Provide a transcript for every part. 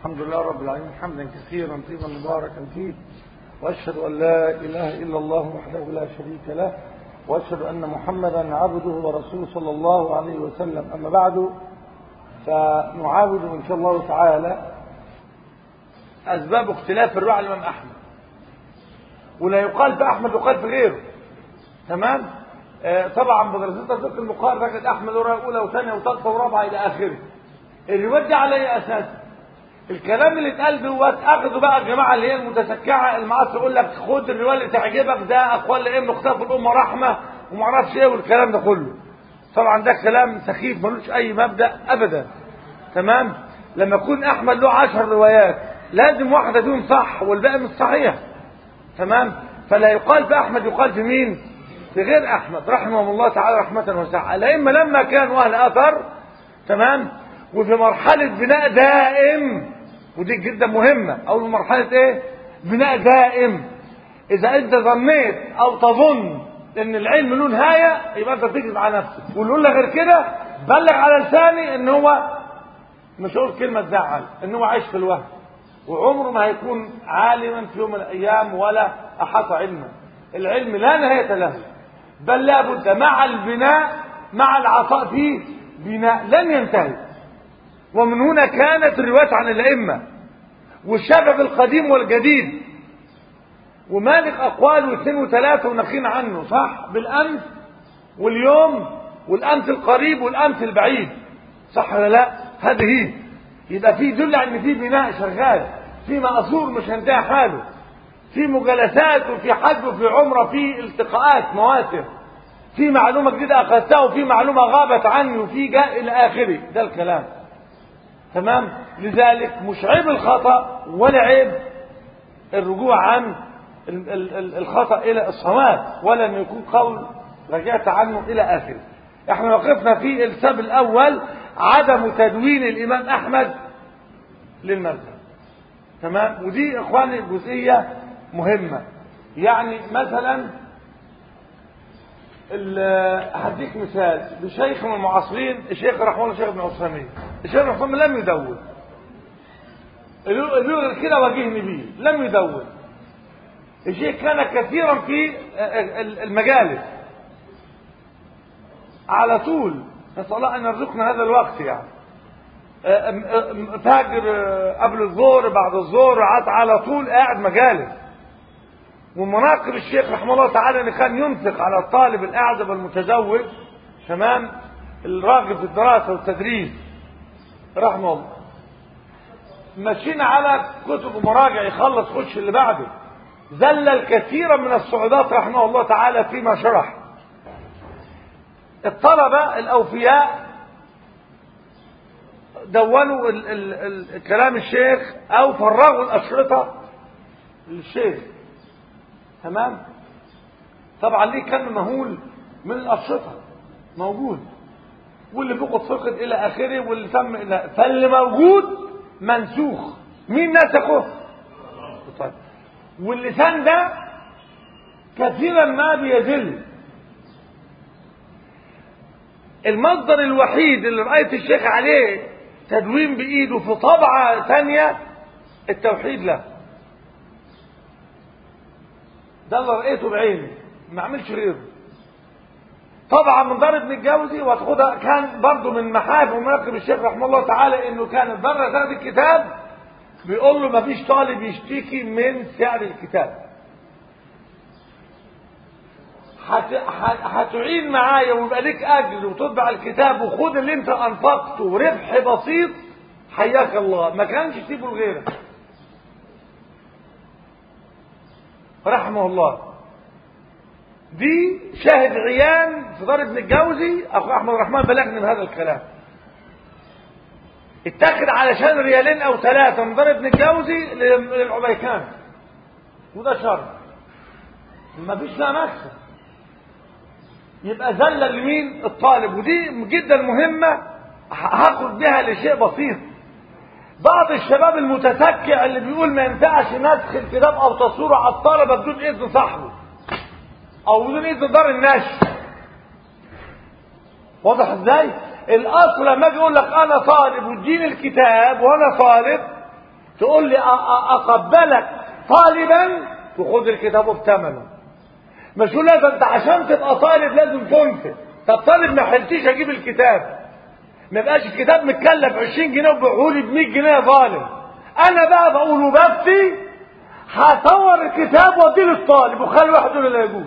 الحمد لله رب العالمين حمدا كثيرا طيبا مباركا فيه واشهد ان لا اله الا الله وحده لا شريك له واشهد ان محمدا عبده ورسوله صلى الله عليه وسلم اما بعد فنعاود ان شاء الله تعالى اسباب اختلاف الرعى الامام احمد ولا يقال في احمد يقال في غيره تمام آه طبعا بدرستها الفقه المقارن رجل احمد ورقه اولى وثانيه وثالثه ورابعه الى اخره الروايات دي على اي اساس الكلام اللي اتقال دوت اخذوا بقى الجماعه اللي هي المتسكعه المعاصر يقول لك خد الروايه اللي تعجبك ده اقوال لابن اختلاف الامه رحمه وما اعرفش ايه والكلام ده كله طبعا ده كلام سخيف ملوش اي مبدا ابدا تمام لما يكون احمد له عشر روايات لازم واحده فيهم صح والباقي مش صحيح تمام فلا يقال في احمد يقال في مين في غير احمد رحمه الله تعالى رحمه واسعه الائمه لما كانوا اهل اثر تمام وفي مرحله بناء دائم ودي جدا مهمه اول مرحله ايه بناء دائم اذا انت ظنيت او تظن ان العلم له نهايه يبقى انت بتكذب على نفسك واللي يقول لك غير كده بلغ على لساني ان هو مش هقول كلمه تزعل ان هو عايش في الوهم وعمره ما هيكون عالما في يوم من الايام ولا احاط علما العلم لا نهايه له بل لابد مع البناء مع العطاء فيه بناء لن ينتهي ومن هنا كانت الروايات عن الائمه والشباب القديم والجديد ومالك اقوال واثنين وثلاثه ونخين عنه صح بالامس واليوم والامس القريب والامس البعيد صح ولا لا هذه هي يبقى في يدل على ان في بناء شغال في مأثور مش هينتهي حاله في مجالسات وفي حج وفي عمره في التقاءات مواسم في معلومه جديده اخذتها وفي معلومه غابت عني وفي جاء الى اخره ده الكلام تمام لذلك مش عيب الخطا ولا عيب الرجوع عن الخطا الى الصواب ولا انه يكون قول رجعت عنه الى اخره احنا وقفنا في السبب الاول عدم تدوين الامام احمد للمذهب تمام ودي اخواني جزئيه مهمه يعني مثلا هديك مثال لشيخ من المعاصرين الشيخ رحمه الله الشيخ ابن عثيمين الشيخ ابن عثيمين لم يدون اللي كده واجهني بيه لم يدون الشيخ كان كثيرا في المجالس على طول نسأل الله أن يرزقنا هذا الوقت يعني فجر قبل الظهر بعد الظهر قعدت على طول قاعد مجالس ومناقب الشيخ رحمه الله تعالى ان كان ينفق على الطالب الاعزب المتزوج تمام الراغب في الدراسه والتدريس رحمه الله مشينا على كتب ومراجع يخلص خش اللي بعده ذلل كثيرا من الصعودات رحمه الله تعالى فيما شرح الطلبة الأوفياء دونوا ال ال ال كلام الشيخ أو فرغوا الأشرطة للشيخ تمام طبعا ليه كم مهول من الأشرطة موجود واللي فقد فقد إلى آخره واللي تم إلى فاللي موجود منسوخ مين نسخه؟ طيب واللسان ده كثيرا ما بيزل المصدر الوحيد اللي رأيت الشيخ عليه تدوين بإيده في طبعة ثانية التوحيد له ده اللي رأيته بعيني ما عملش غيره طبعا من دار ابن الجوزي وتاخدها كان برضه من محافل ومناقب الشيخ رحمه الله تعالى انه كان بره سنة الكتاب بيقول له ما فيش طالب يشتكي من سعر الكتاب هتعين معايا ويبقى ليك اجر وتطبع الكتاب وخد اللي انت انفقته ربح بسيط حياك الله ما كانش تسيبه لغيرك رحمه الله دي شاهد عيان في دار ابن الجوزي اخو احمد الرحمن بلغني بهذا الكلام اتخذ علشان ريالين او ثلاثه من دار ابن الجوزي للعبيكان وده شر ما فيش لها مكسب يبقى زلة لمين الطالب ودي جدا مهمة هاخد بها لشيء بسيط بعض الشباب المتسكع اللي بيقول ما ينفعش نسخ الكتاب او تصويره على الطلبة بدون اذن صاحبه او بدون اذن دار النشر واضح ازاي الاصل لما اجي اقول لك انا طالب واديني الكتاب وانا طالب تقول لي اقبلك طالبا وخد الكتاب بثمنه مش تقول لا ده انت عشان تبقى طالب لازم تنفق طب طالب ما حلتيش اجيب الكتاب ما يبقاش الكتاب متكلف 20 جنيه وبيعهولي ب 100 جنيه يا ظالم انا بقى بقول وبفتي هطور الكتاب واديه للطالب وخلي واحد يقول لا يجوز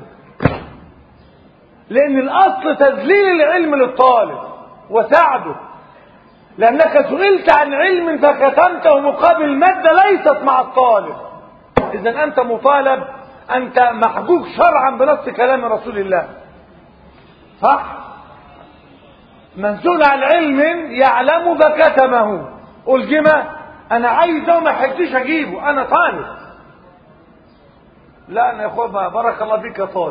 لان الاصل تذليل العلم للطالب وساعده لانك سئلت عن علم فكتمته مقابل ماده ليست مع الطالب اذا انت مطالب انت محجوج شرعا بنص كلام رسول الله صح من سئل عن علم يعلم فكتمه الجمه انا عايزه ما حدش اجيبه انا طالب لا انا يا اخويا بارك الله فيك يا طالب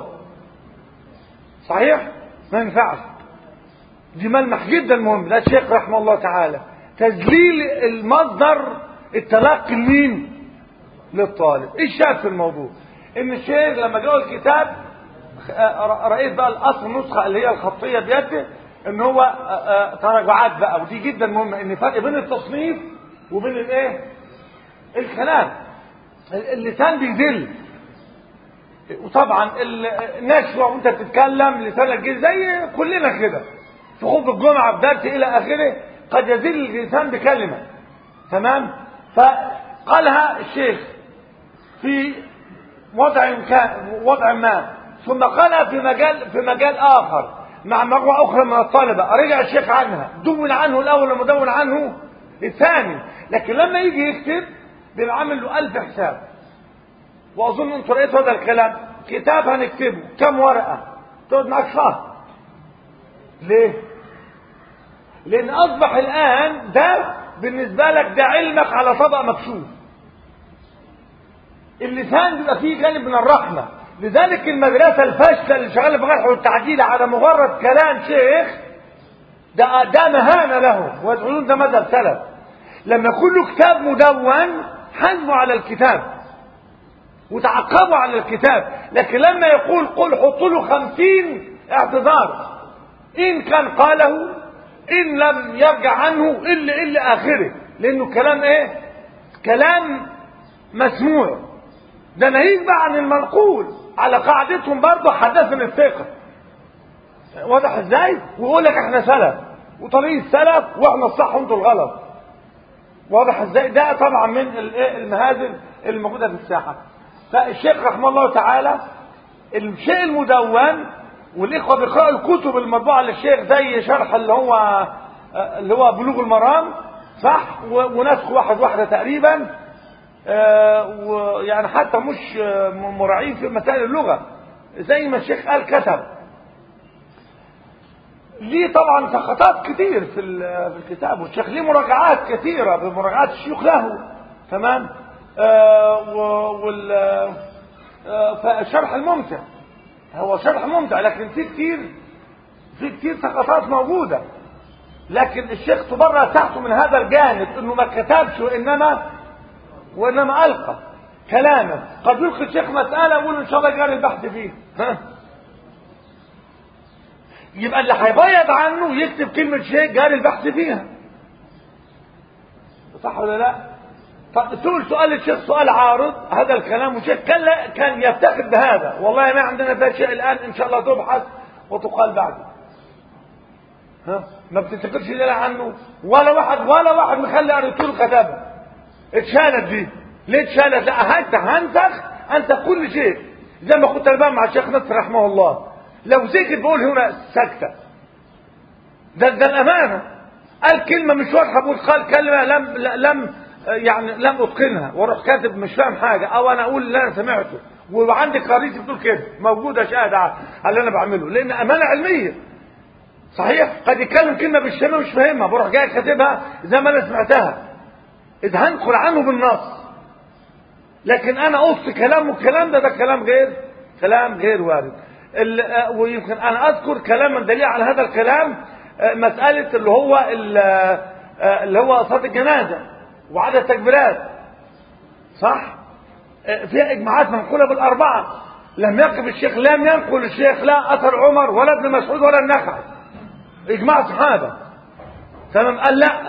صحيح ما ينفعش دي ملمح جدا مهم ده الشيخ رحمه الله تعالى تذليل المصدر التلقي لمين للطالب ايه الشاهد في الموضوع ان الشيخ لما جاء الكتاب رأيت بقى الاصل النسخه اللي هي الخطيه بيده ان هو تراجعات بقى ودي جدا مهمه ان فرق بين التصنيف وبين الايه الكلام اللسان بيدل وطبعا النشوة وانت بتتكلم لسانك جه زي كلنا كده في خطبة الجمعة بدرس الى اخره قد يزيل اللسان بكلمة تمام فقالها الشيخ في وضع كان وضع ما ثم قالها في مجال في مجال اخر مع مجموعة اخرى من الطلبة رجع الشيخ عنها دون عنه الاول لما دون عنه الثاني لكن لما يجي يكتب بيبقى عامل له ألف حساب واظن انتوا رأيتوا هذا الكلام كتاب هنكتبه كم ورقة تقعد معاك شهر ليه لان اصبح الان ده بالنسبة لك ده علمك على طبق مكشوف اللسان بيبقى فيه جانب من الرحمة لذلك المدرسة الفاشلة اللي شغالة في الجرح والتعديل على مجرد كلام شيخ ده ده مهانة لهم ويدعون ده مذهب سلف لما يكون له كتاب مدون حاسبوا على الكتاب وتعقبوا على الكتاب لكن لما يقول قل حطوا له خمسين اعتذار إن كان قاله إن لم يرجع عنه إلا إلا آخره لأنه كلام إيه كلام مسموع ده ناهيك بقى عن المنقول على قاعدتهم برضه حدثنا الثقة واضح ازاي ويقول لك احنا سلف وطريق السلف واحنا الصح وانتوا الغلط واضح ازاي ده طبعا من المهازل الموجودة في الساحة فالشيخ رحمه الله تعالى الشيء المدون والاخوه بيقراوا الكتب المطبوعه للشيخ زي شرح اللي هو اللي هو بلوغ المرام صح ونسخ واحد واحده تقريبا ويعني حتى مش مراعين في مسائل اللغه زي ما الشيخ قال كتب ليه طبعا سقطات كتير في في الكتاب والشيخ ليه مراجعات كثيره بمراجعات الشيوخ له تمام آه وال آه فالشرح الممتع هو شرح ممتع لكن في كتير في كتير سقطات موجودة لكن الشيخ تبرع تحته من هذا الجانب انه ما كتبش وانما وانما القى كلاما قد يلقي الشيخ مسألة ويقول ان شاء الله جاري البحث فيه ها يبقى اللي هيبيض عنه يكتب كلمة شيء جاري البحث فيها صح ولا لا؟ فسئل سؤال الشيخ سؤال عارض هذا الكلام والشيخ كان لا كان يفتخر بهذا والله ما عندنا فيها شيء الان ان شاء الله تبحث وتقال بعد ها ما بتتفكرش ليه عنه ولا واحد ولا واحد مخلي الرسول كتبها اتشالت دي ليه اتشالت لا انت هنسخ انت كل شيء زي ما كنت البان مع الشيخ نصر رحمه الله لو سكت بقول هنا سكته ده ده الامانه قال كلمه مش واضحه بقول قال كلمه لم لم يعني لم اتقنها واروح كاتب مش فاهم حاجه او انا اقول اللي انا سمعته وعندي قريتي بتقول كده موجوده شاهده على اللي انا بعمله لان امانه علميه صحيح قد يتكلم كلمه بالشمال مش فاهمها بروح جاي كاتبها زي ما انا سمعتها اذا هنقل عنه بالنص لكن انا قص كلام والكلام ده ده كلام غير كلام غير وارد ويمكن انا اذكر كلاما دليل على هذا الكلام مساله اللي هو اللي هو صلاه الجنازه وعدد تكبيرات صح فيها اجماعات منقوله بالاربعه لم يقف الشيخ لم ينقل الشيخ لا اثر عمر ولا ابن مسعود ولا النخعي اجماع صحابه تمام قال لا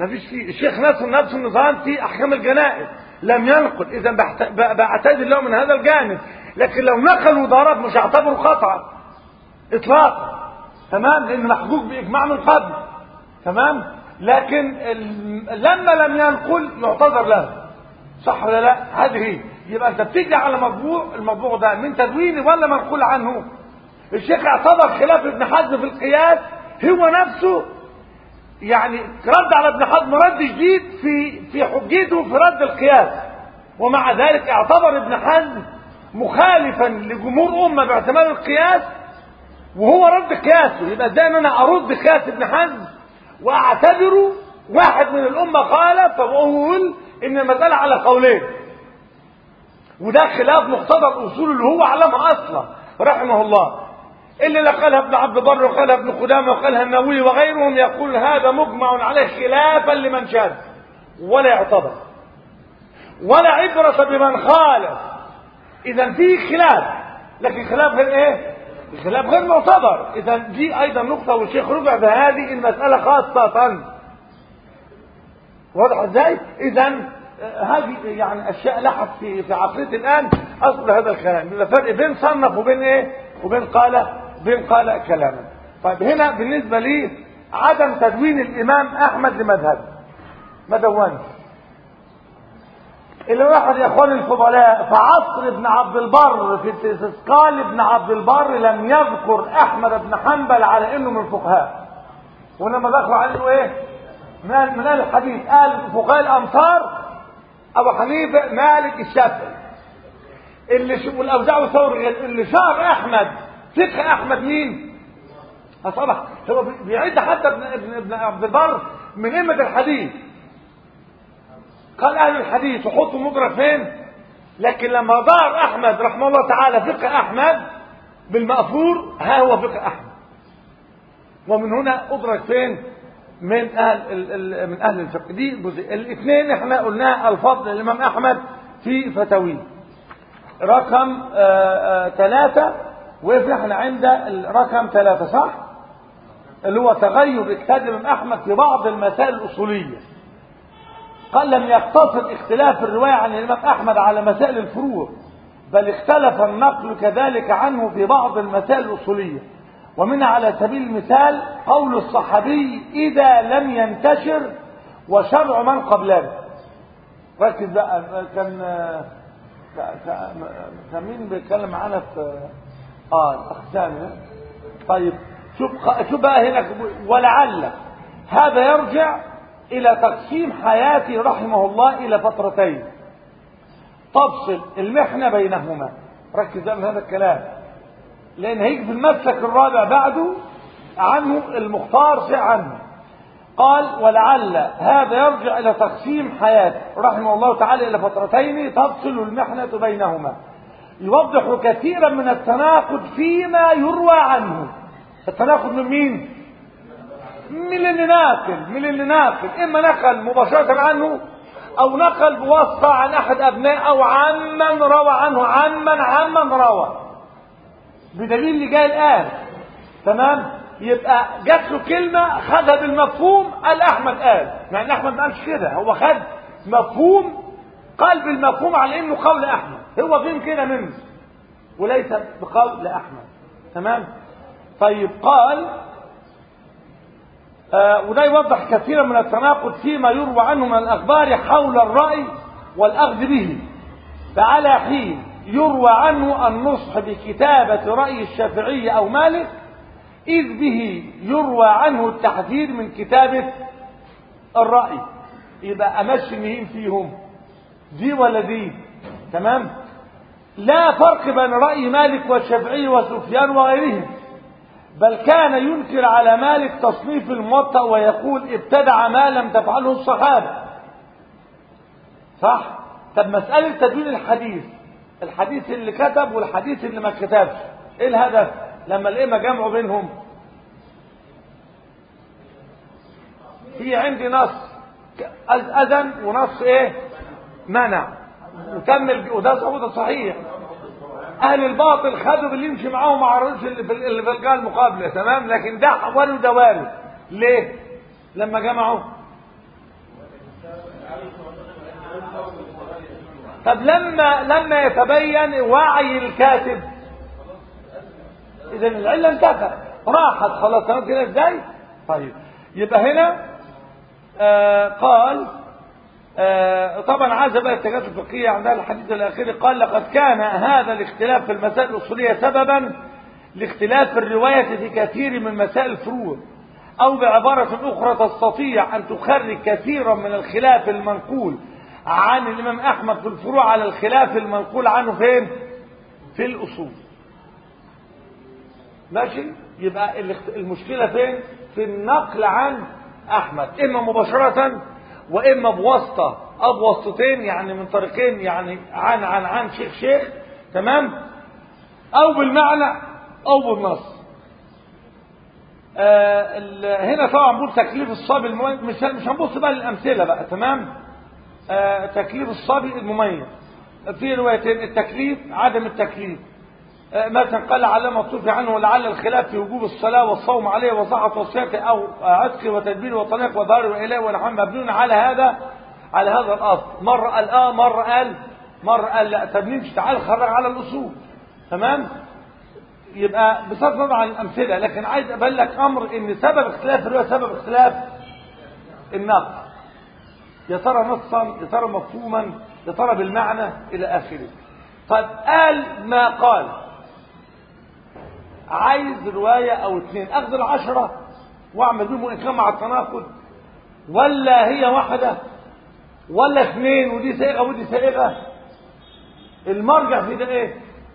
ما فيش فيه الشيخ نفسه نفس النظام في احكام الجنائز لم ينقل اذا بحت- ب- بعتذر له من هذا الجانب لكن لو نقل وضرب مش هعتبره خطا اطلاقا تمام لان محجوج باجماع من قبل تمام لكن ال- لما لم ينقل يعتذر له صح ولا لا هذه هي يبقى انت بتيجي على مطبوع المطبوع ده من تدويني ولا منقول عنه الشيخ اعتبر خلاف ابن حزم في القياس هو نفسه يعني رد على ابن حزم رد جديد في في حجته في رد القياس ومع ذلك اعتبر ابن حزم مخالفا لجمهور امه باعتبار القياس وهو رد قياسه يبقى ازاي ان انا ارد قياس ابن حزم واعتبره واحد من الامه قال فبقول ان المساله على قولين وده خلاف مقتضى الاصول اللي هو علمها اصلا رحمه الله اللي لا قالها ابن عبد البر وقالها ابن قدامه وقالها النووي وغيرهم يقول هذا مجمع عليه خلافا لمن شاذ ولا يعتبر ولا عبرة بمن خالف اذا في خلاف لكن خلاف غير ايه خلاف غير معتبر اذا دي ايضا نقطة والشيخ رجع بهذه المسألة خاصة واضح ازاي اذا آه، هذه يعني اشياء لحت في في عقليتي الان اصل هذا الكلام يبقى فرق بين صنف وبين ايه وبين قال بين قال كلاما طيب هنا بالنسبه لي عدم تدوين الامام احمد لمذهبه ما دونش اللي واحد يا اخواني الفضلاء في عصر ابن عبد البر في استثقال ابن عبد البر لم يذكر احمد بن حنبل على انه من الفقهاء ولما ذكروا عليه ايه من أهل- من اهل الحديث قال فقهاء الامصار ابو حنيفه مالك الشافعي اللي ش... والاوزاعي والثوري اللي شهر احمد فقه احمد مين اصبح هو بي- بيعد حتى ابن ابن ابن عبد البر من ائمه الحديث قال اهل الحديث وحطوا مدرك فين لكن لما ظهر احمد رحمه الله تعالى فقه احمد بالمأثور ها هو فقه احمد ومن هنا ادرك فين من اهل ال- ال- من اهل الفقه دي جزء الاثنين احنا قلناها الفضل الامام احمد في فتاويه رقم ثلاثة وقفنا احنا عند الرقم ثلاثة صح اللي هو تغير اجتهاد الامام احمد في بعض المسائل الاصوليه قال لم يقتصر اختلاف الروايه عن الامام احمد على مسائل الفروع بل اختلف النقل كذلك عنه في بعض المسائل الاصوليه ومنها على سبيل المثال قول الصحابي اذا لم ينتشر وشرع من قبلنا ركز بقى كان كان كان مين بيتكلم معانا في اه الاخ سامي طيب شوف شوف بقى هنا ولعل هذا يرجع الى تقسيم حياتي رحمه الله الى فترتين تفصل المحنه بينهما ركز بقى من هذا الكلام لان هيجي في المسلك الرابع بعده عنه المختار شيء عنه قال ولعل هذا يرجع الى تقسيم حياته رحمه الله تعالى الى فترتين تفصل المحنه بينهما يوضح كثيرا من التناقض فيما يروى عنه التناقض من مين من اللي ناقل من اللي ناقل اما نقل مباشره عنه او نقل بواسطه عن احد ابنائه او عمن روى عنه عمن عمن روى بدليل اللي جاي الان تمام يبقى جات له كلمه خدها بالمفهوم قال احمد قال مع ان احمد ما قالش كده هو خد مفهوم قال بالمفهوم على انه قول احمد هو فين كده منه وليس بقول احمد تمام طيب قال آه وده يوضح كثيرا من التناقض فيما يروى عنه من الاخبار حول الراي والاخذ به فعلى حين يروى عنه النصح بكتابه راي الشافعي او مالك إذ به يروى عنه التحذير من كتابة الرأي يبقى أمشي مين فيهم دي ولا دي تمام لا فرق بين رأي مالك والشافعي وسفيان وغيرهم بل كان ينكر على مالك تصنيف الموطأ ويقول ابتدع ما لم تفعله الصحابة صح طب مسألة تدوين الحديث الحديث اللي كتب والحديث اللي ما كتبش ايه الهدف لما الائمه جمعوا بينهم في عندي نص اذن ونص ايه منع وكمل وده صحيح صحيح اهل الباطل خدوا باللي يمشي معاهم ما عرضوش اللي في اللي في الجهه المقابله تمام لكن ده وارد وده وارد ليه لما جمعوا طب لما لما يتبين وعي الكاتب اذا العله انتهت راحت خلاص تمام كده ازاي طيب يبقى هنا آه قال آه طبعا عايز بقى التجارب الفقهيه عندها الحديث الاخير قال لقد كان هذا الاختلاف في المسائل الاصوليه سببا لاختلاف الروايه في كثير من مسائل الفروع او بعباره اخرى تستطيع ان تخرج كثيرا من الخلاف المنقول عن الامام احمد في الفروع على الخلاف المنقول عنه فين في الاصول ماشي يبقى المشكله فين في النقل عن احمد اما مباشره واما بواسطه او بواسطتين يعني من طريقين يعني عن عن عن شيخ شيخ تمام او بالمعنى او بالنص آه هنا طبعا بقول تكليف الصبي المميز مش مش هنبص بقى للامثله بقى تمام آه تكليف الصبي المميز في روايتين التكليف عدم التكليف آه مثلا قال علم الطوف عنه ولعل الخلاف في وجوب الصلاه والصوم عليه وصحه وصيته او عتق وتدبير وطلاق وظهر واله ونحن مبنون على هذا على هذا الاصل مره قال اه مره قال مره قال لا طب نمشي تعال خرج على الاصول تمام يبقى بصرف النظر عن الامثله لكن عايز ابلغ امر ان سبب اختلاف الروايه سبب اختلاف النقل يا ترى نصا يا ترى مفهوما يا ترى بالمعنى الى اخره طيب قال ما قال عايز روايه او اثنين اخذ العشره واعمل بهم وان كان مع التناقض ولا هي واحده ولا اثنين ودي سائغه ودي سائغه المرجع في ده ايه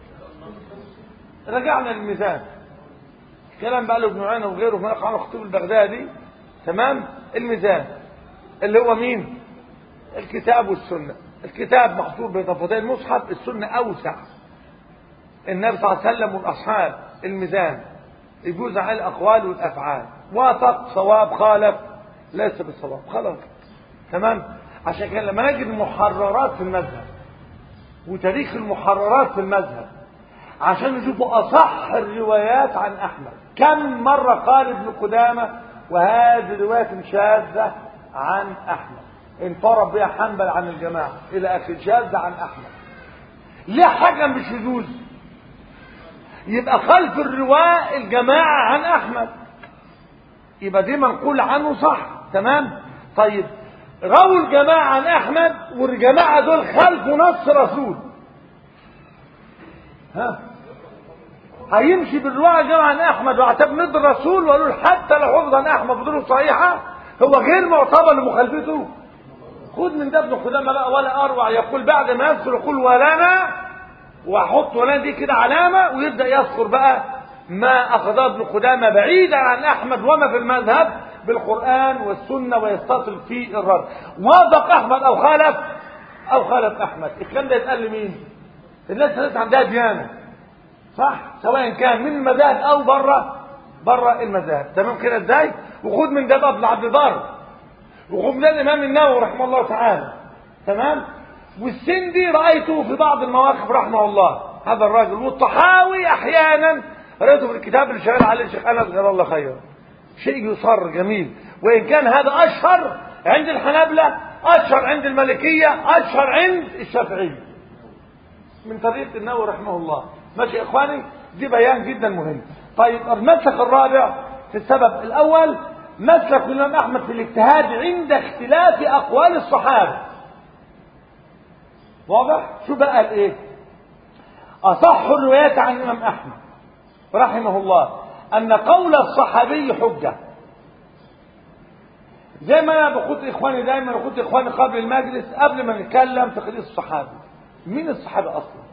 رجعنا للميزان كلام بقى له ابن عيينة وغيره في عنه خطيب البغدادي تمام الميزان اللي هو مين الكتاب والسنة الكتاب محصور بين طفتي المصحف السنة أوسع النبي صلى الله عليه وسلم والأصحاب الميزان يجوز على الأقوال والأفعال وافق صواب خالف ليس بالصواب خلاص تمام عشان كده لما نجد محررات في المذهب وتاريخ المحررات في المذهب عشان نشوفوا أصح الروايات عن أحمد كم مرة قال ابن قدامة وهذه رواية شاذة عن أحمد انفرد بها حنبل عن الجماعة إلى آخر شاذة عن أحمد ليه حكم بالشذوذ يبقى خلف الرواة الجماعة عن أحمد يبقى دي منقول عنه صح تمام طيب رووا الجماعة عن أحمد والجماعة دول خلفوا نص رسول ها هيمشي بالرواية جمع عن احمد واعتبر ند الرسول وقالوا حتى لو حفظ عن احمد بدون صحيحة هو غير معتبر لمخالفته خد من ده ابن قدامه بقى ولا اروع يقول بعد ما يذكر يقول ولنا واحط ولنا دي كده علامة ويبدأ يذكر بقى ما اخذه ابن قدامه بعيدا عن احمد وما في المذهب بالقرآن والسنة ويستطل في الرد وافق احمد او خالف او خالف احمد الكلام ده يتقال لمين الناس الناس عندها ديانة صح سواء كان من المذاهب او بره بره المذاهب تمام كده ازاي وخد من ده ابن عبد البر وخد من ده الامام النووي رحمه الله تعالى تمام والسندي رايته في بعض المواقف رحمه الله هذا الراجل والطحاوي احيانا رايته في الكتاب اللي شغال عليه الشيخ انس جزاه الله خيرا شيء يصر جميل وان كان هذا اشهر عند الحنابلة اشهر عند المالكية اشهر عند الشافعية من طريقة النووي رحمه الله ماشي يا اخواني دي بيان جدا مهم طيب المسلك الرابع في السبب الاول مسلك الامام احمد في الاجتهاد عند اختلاف اقوال الصحابه واضح شو بقى قال ايه اصح الروايات عن الامام احمد رحمه الله ان قول الصحابي حجه زي ما انا بخط اخواني دايما بخط اخواني قبل المجلس قبل ما نتكلم في قضيه الصحابي مين الصحابي اصلا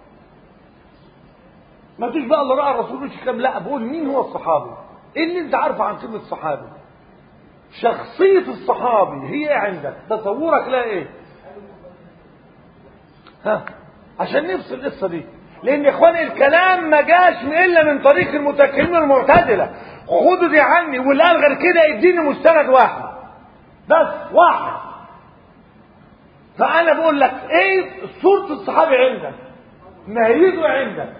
ما فيش بقى اللي راى الرسول مش كلام لا بقول مين هو الصحابي ايه اللي انت عارفه عن قيمه الصحابي شخصيه الصحابي هي ايه عندك تصورك لها ايه ها عشان نفصل القصه دي لان يا اخواني الكلام ما جاش الا من طريق المتكلمين المعتزله خدوا دي عني واللي قال غير كده اديني مستند واحد بس واحد فانا بقول لك ايه صوره الصحابي عندك ماهيته عندك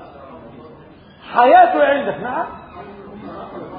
حياته عندك نعم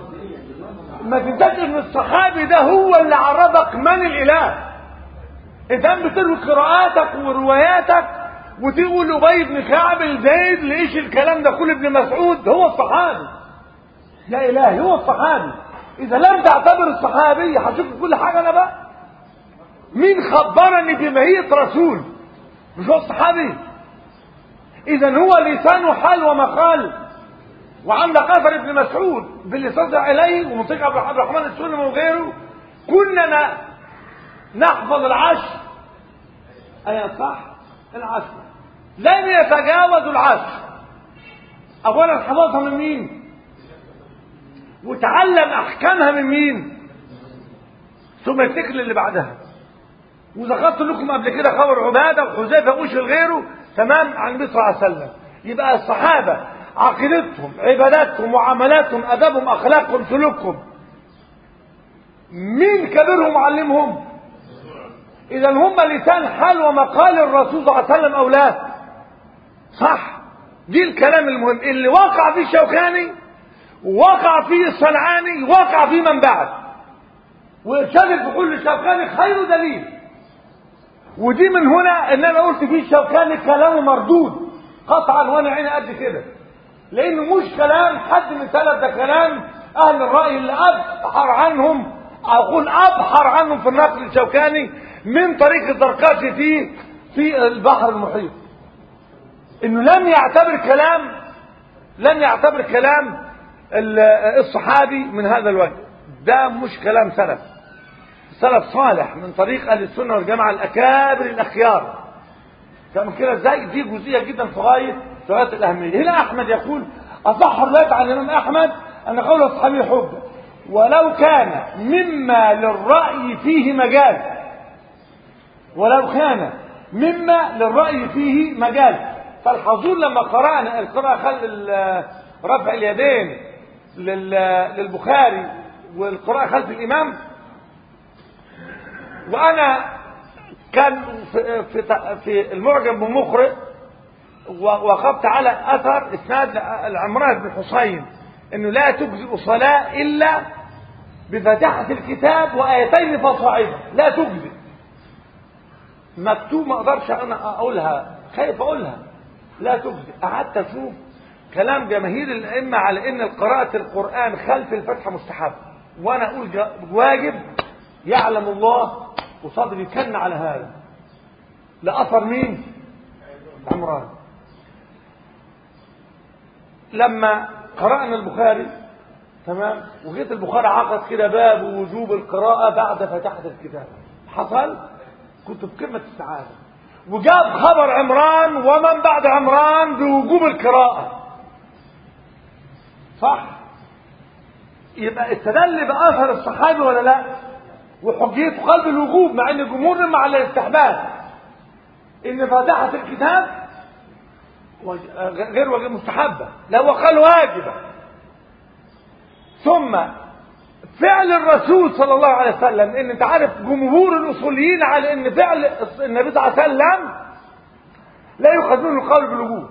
ما تنساش ان الصحابي ده هو اللي عرفك من الاله اذا بتروي قراءاتك ورواياتك وتقول ابي بن كعب زيد ليش الكلام ده كله ابن مسعود هو الصحابي يا الهي هو الصحابي اذا لم تعتبر الصحابي هشوف كل حاجه انا بقى مين خبرني بمهية رسول مش هو الصحابي اذا هو لسانه حال ومقال وعندك اثر ابن مسعود باللي صدع اليه ومنطقه عبد الرحمن السلمي وغيره كنا نحفظ العشر اي صح العشر لم يتجاوزوا العشر اولا حفظها من مين وتعلم احكامها من مين ثم يفتكر اللي بعدها وذكرت لكم قبل كده خبر عباده وحذيفه وشر غيره تمام عن النبي صلى الله عليه وسلم يبقى الصحابه عقيدتهم عباداتهم معاملاتهم ادبهم اخلاقهم سلوكهم مين كبيرهم معلمهم اذا هم لسان حال ومقال الرسول صلى الله عليه وسلم او لا صح دي الكلام المهم اللي وقع فيه الشوكاني وقع فيه الصنعاني وقع فيه من بعد وارشاد الفحول للشوكاني خير دليل ودي من هنا ان انا قلت فيه الشوكاني كلامه مردود قطعا وانا عيني قد كده لانه مش كلام حد من سلف ده كلام اهل الراي اللي ابحر عنهم اقول ابحر عنهم في النقل الشوكاني من طريق الدرقاتي في في البحر المحيط انه لم يعتبر كلام لم يعتبر كلام الصحابي من هذا الوجه ده مش كلام سلف سلف صالح من طريق اهل السنه والجماعه الاكابر الاخيار كان كده ازاي دي جزئيه جدا في غايه في غايه الاهميه هنا احمد يقول اصح روايه عن الامام احمد ان قول الصحابي حجه ولو كان مما للراي فيه مجال ولو كان مما للراي فيه مجال فالحضور لما قرانا القراءه خلف رفع اليدين للبخاري والقراءه خلف الامام وانا كان في في, في المعجم بمقرئ وقفت على اثر اسناد العمران بن حسين انه لا تجزئ صلاه الا بفتحه الكتاب وايتين فصاعدا لا تجزئ مكتوب ما اقدرش انا اقولها خايف اقولها لا تجزئ قعدت اشوف كلام جماهير الائمه على ان قراءه القران خلف الفتحه مستحب وانا اقول واجب يعلم الله وصدري كن على هذا لأثر مين عمران لما قرأنا البخاري تمام وجيت البخاري عقد كده باب وجوب القراءة بعد فتحة الكتاب حصل كنت في قمة السعادة وجاب خبر عمران ومن بعد عمران بوجوب القراءة صح يبقى استدل بأثر الصحابي ولا لا وحجيته قلب الوجوب مع ان الجمهور مع الاستحباب ان فاتحة الكتاب غير واجب مستحبة لا وقال واجبة ثم فعل الرسول صلى الله عليه وسلم ان انت عارف جمهور الاصوليين على ان فعل النبي صلى الله عليه وسلم لا يؤخذون القول بالوجوب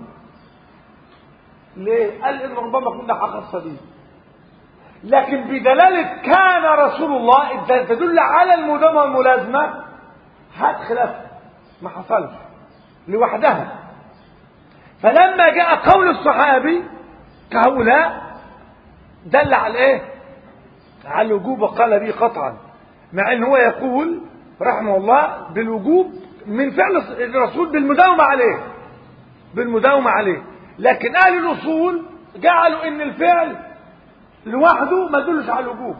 ليه؟ قال ان ربما كنا حق صديق لكن بدلالة كان رسول الله تدل على المداومة والملازمة هات خلاف ما حصلش لوحدها فلما جاء قول الصحابي كهؤلاء دل على ايه على الوجوب وقال به قطعا مع ان هو يقول رحمه الله بالوجوب من فعل الرسول بالمداومة عليه بالمداومة عليه لكن اهل الاصول جعلوا ان الفعل لوحده ما يدلش على الوجوب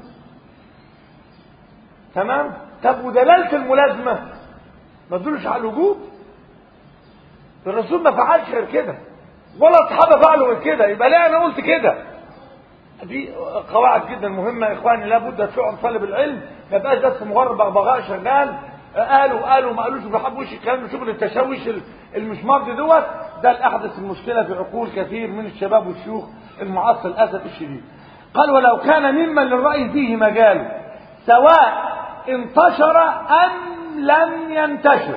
تمام طب ودلاله الملازمه ما تدلش على الوجوب الرسول ما فعلش غير كده ولا الصحابه فعلوا غير كده يبقى ليه انا قلت كده دي قواعد جدا مهمه يا اخواني لابد تشوع طالب العلم ما يبقاش بس مجرد بغبغاء شغال قالوا قالوا ما قالوش ما حبوش الكلام شغل التشوش المش مرضي دوت ده الاحدث المشكله في عقول كثير من الشباب والشيوخ المعاصر للاسف الشديد قال ولو كان ممن للرأي فيه مجال سواء انتشر أم لم ينتشر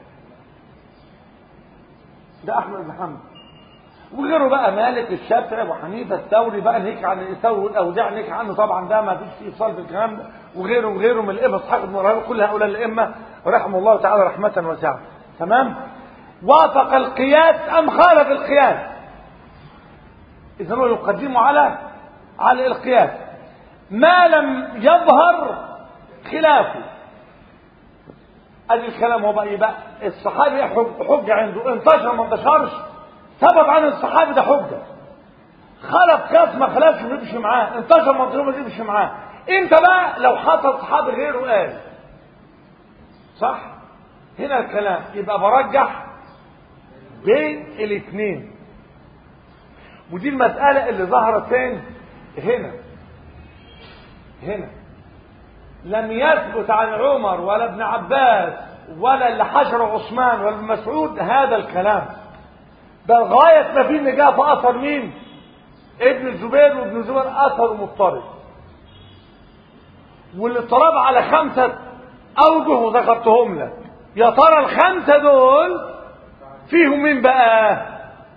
ده أحمد بن حنبل وغيره بقى مالك الشافعي وحنيفه الثوري بقى نهيك عن الثوري والاوزاع نهيك عنه طبعا ده ما فيش فيه اتصال في الكلام ده وغيره وغيره من الائمه اصحاب ابن راهويه كل هؤلاء الائمه رحمه الله تعالى رحمة واسعة تمام وافق القياس أم خالف القياس إذا هو يقدمه على على القياس ما لم يظهر خلافه ادي الكلام هو بقى يبقى الصحابي حجة عنده انتشر ما انتشرش ثبت عن الصحابي ده حجة خلف قياس ما خلفش ما يمشي معاه انتشر ما انتشر ما يمشي معاه انت بقى لو حصل صحابي غيره قال صح هنا الكلام يبقى برجح بين الاثنين ودي المسألة اللي ظهرت فين هنا هنا لم يثبت عن عمر ولا ابن عباس ولا اللي حشر عثمان ولا ابن مسعود هذا الكلام بل غاية ما فيه ان جاء في اثر مين ابن الزبير وابن الزبير اثر مضطرب والاضطراب على خمسة اوجه وذكرتهم لك يا ترى الخمسة دول فيهم مين بقى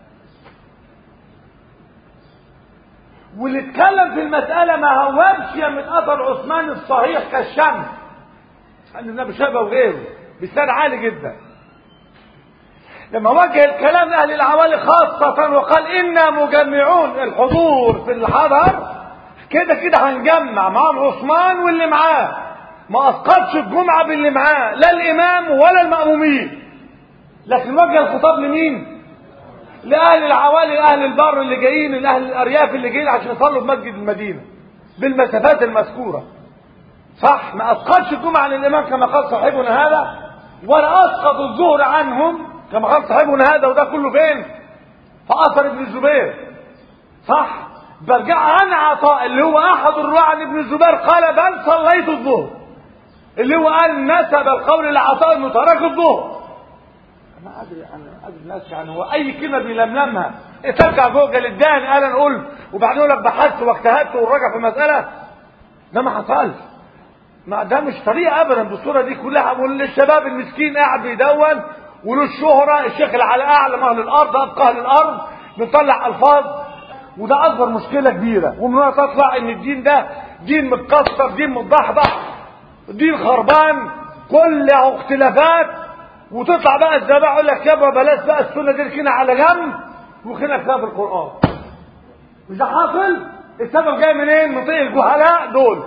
واللي اتكلم في المسألة ما هوبش من أثر عثمان الصحيح كالشمس عند النبي شبه وغيره بسان عالي جدا لما وجه الكلام لأهل العوالي خاصة وقال إنا مجمعون الحضور في الحضر كده كده هنجمع معاهم عثمان واللي معاه ما أسقطش الجمعة باللي معاه لا الإمام ولا المأمومين لكن وجه الخطاب لمين؟ لأهل العوالي لأهل البر اللي جايين لأهل الأرياف اللي جايين عشان يصلوا في مسجد المدينة بالمسافات المذكورة صح ما أسقطش الجمعة عن الإمام كما قال صاحبنا هذا ولا أسقط الظهر عنهم كما قال صاحبنا هذا وده كله فين في أثر ابن الزبير صح برجع عن عطاء اللي هو أحد الرواة عن ابن الزبير قال بل صليت الظهر اللي هو قال نسب القول لعطاء انه ترك الظهر انا ادري انا ادري الناس يعني هو اي كلمه بيلملمها ترجع جوجل اداني قال انا قلت وبعدين يقول لك بحثت واجتهدت والراجع في مساله ده ما حصلش ما ده مش طريقه ابدا بالصوره دي كلها والشباب المسكين قاعد بيدون وله الشهره الشيخ اللي على اعلم اهل الارض ابقى اهل الارض بنطلع الفاظ وده اكبر مشكله كبيره ومن هنا تطلع ان الدين ده دين متكسر دين متضحضح دين خربان كل اختلافات وتطلع بقى الزبائن يقول لك يابا بلاش بقى السنه دي كده على جنب وكده كتاب القران مش ده حاصل السبب جاي منين من طريق الجهلاء دول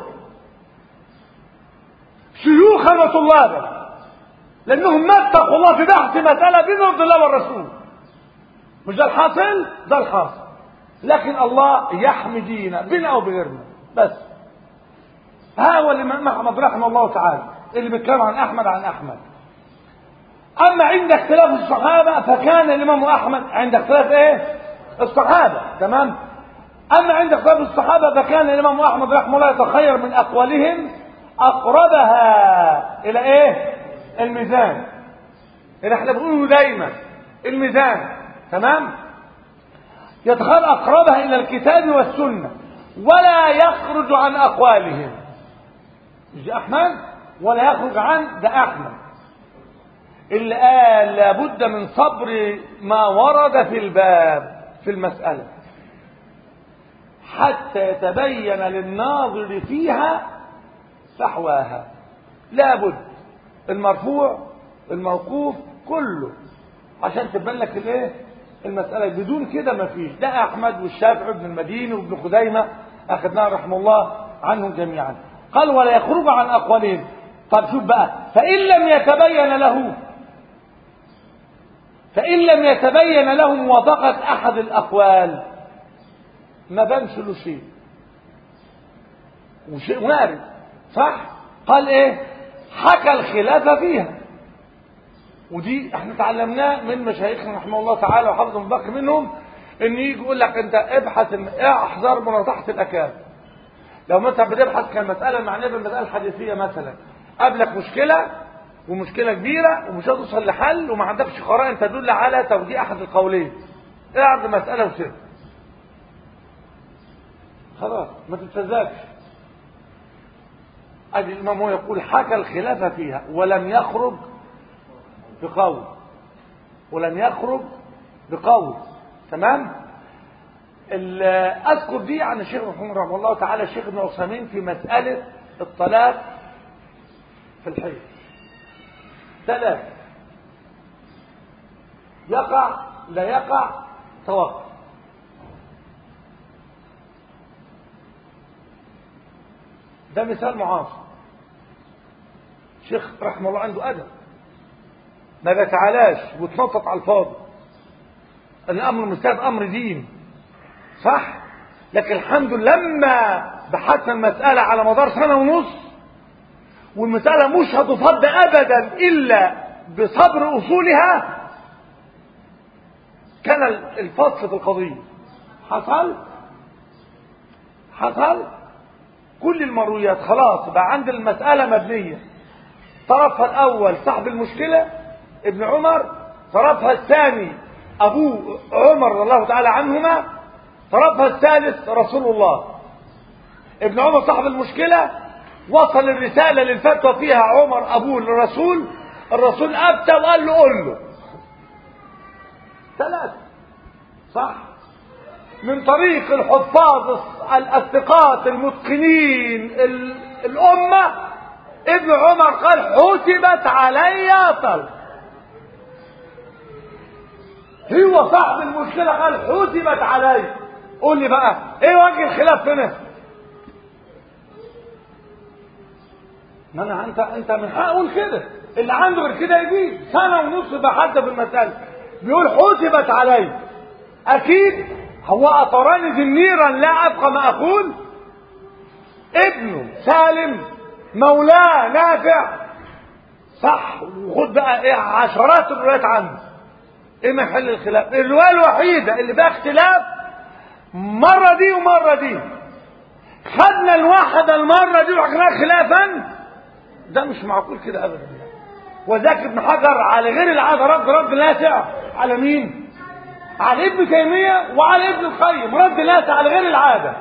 شيوخا وطلابا لانهم ما اتقوا الله في بحث مساله بين الله والرسول مش ده الحاصل ده الحاصل لكن الله يحمي دينا بنا او بغيرنا بس ها هو الامام احمد رحمه الله تعالى اللي بيتكلم عن احمد عن احمد اما عند اختلاف الصحابه فكان الامام احمد عند اختلاف ايه الصحابه تمام اما عند اختلاف الصحابه فكان الامام احمد رحمه الله يتخير من اقوالهم اقربها الى ايه الميزان اللي احنا بنقوله دايما الميزان تمام يتخير اقربها الى الكتاب والسنه ولا يخرج عن اقوالهم مش احمد ولا يخرج عن ده احمد اللي قال لابد من صبر ما ورد في الباب في المسألة حتى يتبين للناظر فيها فحواها لابد المرفوع الموقوف كله عشان تبين لك الايه المسألة بدون كده ما فيش ده أحمد والشافعي وابن المديني وابن خزيمة أخذناه رحمه الله عنهم جميعا قال ولا يخرج عن أقوالهم طب شوف بقى فإن لم يتبين له فإن لم يتبين له موافقة أحد الأقوال ما بانش له شيء وشيء وارد صح قال ايه حكى الخلاف فيها ودي احنا تعلمناه من مشايخنا رحمه الله تعالى وحفظهم باقي منهم ان يجي يقول لك انت ابحث احذر مناطحه الاكاد لو مثلا بتبحث كان مساله معنيه بالمساله الحديثيه مثلا قابلك مشكله ومشكله كبيره ومش هتوصل لحل وما عندكش قرائن تدل على توجيه احد القولين اعرض مساله وسيب خلاص ما تتفزاش ادي الامام هو يقول حكى الخلاف فيها ولم يخرج بقول ولم يخرج بقول تمام اذكر دي عن الشيخ محمد رحمه الله تعالى الشيخ ابن عثيمين في مساله الطلاق في الحيض ثلاث يقع لا يقع توقف ده مثال معاصر شيخ رحمه الله عنده أدب ما بيتعالاش وتنطط على الفاضي الأمر المستهد أمر دين صح لكن الحمد لله لما بحثنا المسألة على مدار سنة ونص والمسألة مش هتفض أبدا إلا بصبر أصولها كان الفصل في القضية حصل حصل كل المرويات خلاص بقى عند المسألة مبنية طرفها الأول صاحب المشكلة ابن عمر طرفها الثاني أبوه عمر رضي الله تعالى عنهما طرفها الثالث رسول الله ابن عمر صاحب المشكلة وصل الرسالة للفتوى فيها عمر أبوه للرسول الرسول أبتى وقال له قول له ثلاثة صح من طريق الحفاظ الأثقات المتقنين الأمة ابن عمر قال حسبت علي طلق هو صاحب المشكلة قال حسبت علي قول لي بقى ايه وجه الخلاف هنا ما انا انت انت من حق اقول كده اللي عنده غير كده يجي سنه ونص بحث في المساله بيقول حسبت علي اكيد هو اطراني زنيرا لا ابقى ما اقول ابنه سالم مولاه نافع صح وخد بقى ايه عشرات الروايات عنه ايه محل الخلاف الروايه الوحيده اللي فيها اختلاف مره دي ومره دي خدنا الواحده المره دي وحكيناها خلافا ده مش معقول كده ابدا وذاك ابن حجر على غير العاده رد رد ناسع على مين على ابن تيميه وعلى ابن القيم رد ناسع على غير العاده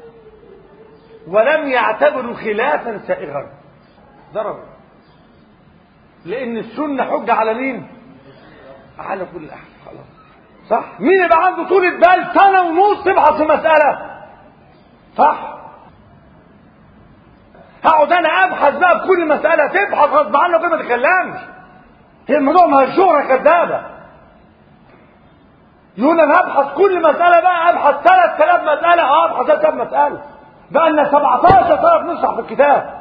ولم يعتبروا خلافا سائغا ضرب لان السنه حجه على مين على كل احد خلاص صح مين يبقى عنده طولة بال سنه ونص يبحث في مساله صح هقعد انا ابحث بقى في كل مساله تبحث غصب عنك ما تتكلمش هي الموضوع مهجوره كذابه يقول انا ابحث كل مساله بقى ابحث 3000 مساله اه ابحث 3000 مساله بقى لنا 17000 نصح في الكتاب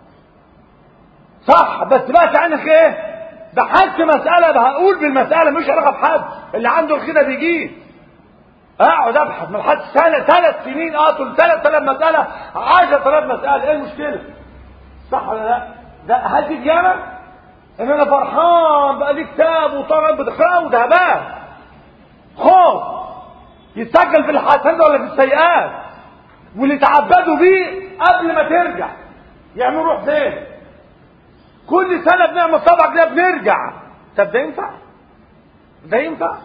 صح بس بقى عندك ايه بحثت مساله هقول بالمساله مش علاقه بحد اللي عنده الكده بيجيب اقعد ابحث من حد سنه ثلاث سنين اقتل ثلاث ثلاث مساله 10000 مساله ايه المشكله؟ صح ولا لا؟ ده هل دي ديانه؟ ان انا فرحان بقى لي كتاب وطالب بتقراه وده هبال خوف يتسجل في الحسنات ولا في السيئات واللي تعبدوا بيه قبل ما ترجع يعملوا روح فين؟ كل سنه بنعمل طبع كده بنرجع طب ده ينفع؟ ده ينفع؟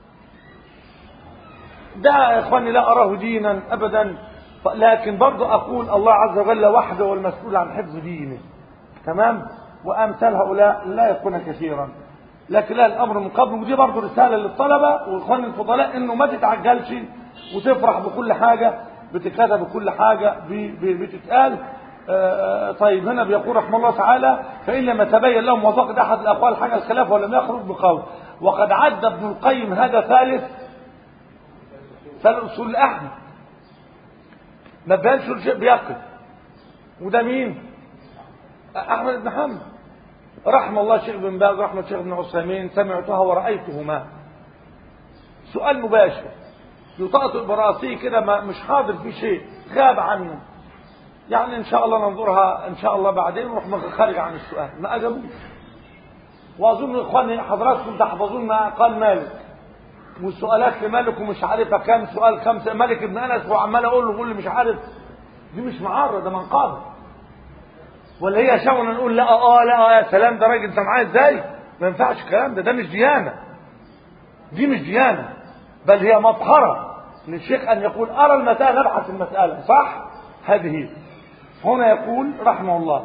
ده يا اخواني لا اراه دينا ابدا لكن برضه اقول الله عز وجل وحده والمسؤول عن حفظ دينه تمام وامثال هؤلاء لا يكون كثيرا لكن لا الامر من قبل ودي برضه رساله للطلبه واخواني الفضلاء انه ما تتعجلش وتفرح بكل حاجه بتتكتب بكل حاجه بتتقال آه طيب هنا بيقول رحمه الله تعالى فإن لم يتبين لهم موافقة أحد الأقوال حاجة الخلاف ولم يخرج بقول وقد عد ابن القيم هذا ثالث فالأصول الأحمد ما بانش شيء بيقف وده مين أحمد بن حنبل رحم الله الشيخ بن باز رحمة الشيخ بن عثيمين سمعتها ورأيتهما سؤال مباشر يطاطئ براسي كده مش حاضر في شيء غاب عنه يعني ان شاء الله ننظرها ان شاء الله بعدين ونروح خارج عن السؤال ما اجابوش واظن اخواني حضراتكم تحفظون ما قال مالك والسؤالات لمالك ومش عارفه كام سؤال خمسه مالك ابن انس وعمال اقول له يقول لي مش عارف دي مش معارضه ده منقاضه ولا هي شغله نقول لا اه لا اه يا سلام ده راجل انت معاه ازاي ما ينفعش الكلام ده ده مش ديانه دي مش ديانه بل هي مطهره للشيخ ان يقول ارى المساله نبحث المساله صح هذه هنا يقول رحمه الله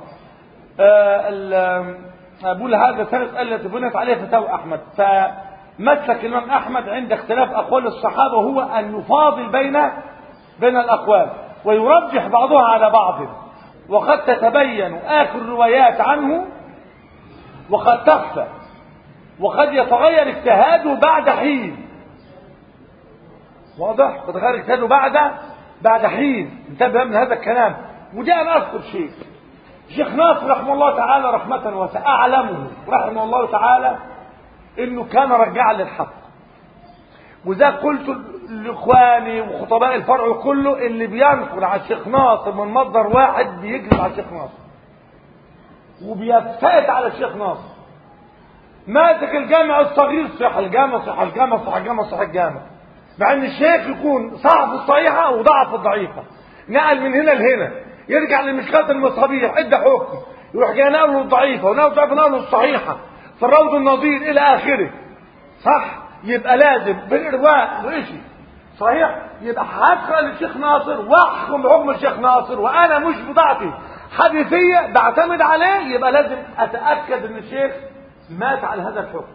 أقول هذا سنة التي بنت عليها فتاوى أحمد فمسلك الإمام أحمد عند اختلاف أقوال الصحابة هو أن يفاضل بين بين الأقوال ويرجح بعضها على بعض وقد تتبين آخر الروايات عنه وقد تخفى وقد يتغير اجتهاده بعد حين واضح يتغير اجتهاده بعد بعد حين انتبه من هذا الكلام ودي انا اذكر شيء شيخ ناصر رحمه الله تعالى رحمة واسعة أعلمه رحمه الله تعالى إنه كان رجاعا للحق وذا قلت لإخواني وخطباء الفرع كله اللي بينقل على الشيخ ناصر من مصدر واحد بيكذب على الشيخ ناصر وبيفتئت على الشيخ ناصر ماسك الجامع الصغير صح الجامع صح الجامع صح الجامع صح الجامع مع ان الشيخ يكون صح في الصحيحه وضعف في الضعيفه نقل من هنا لهنا يرجع لمشكلة المصابيح ادى حكم يروح جاي نقله الضعيفة ونقله الضعيفة نقله الصحيحة في الروض النظير إلى آخره صح يبقى لازم بالإرواء وإشي صحيح يبقى هدخل للشيخ ناصر واحكم بحكم الشيخ ناصر وأنا مش بضاعتي حديثية بعتمد عليه يبقى لازم أتأكد إن الشيخ مات على هذا الحكم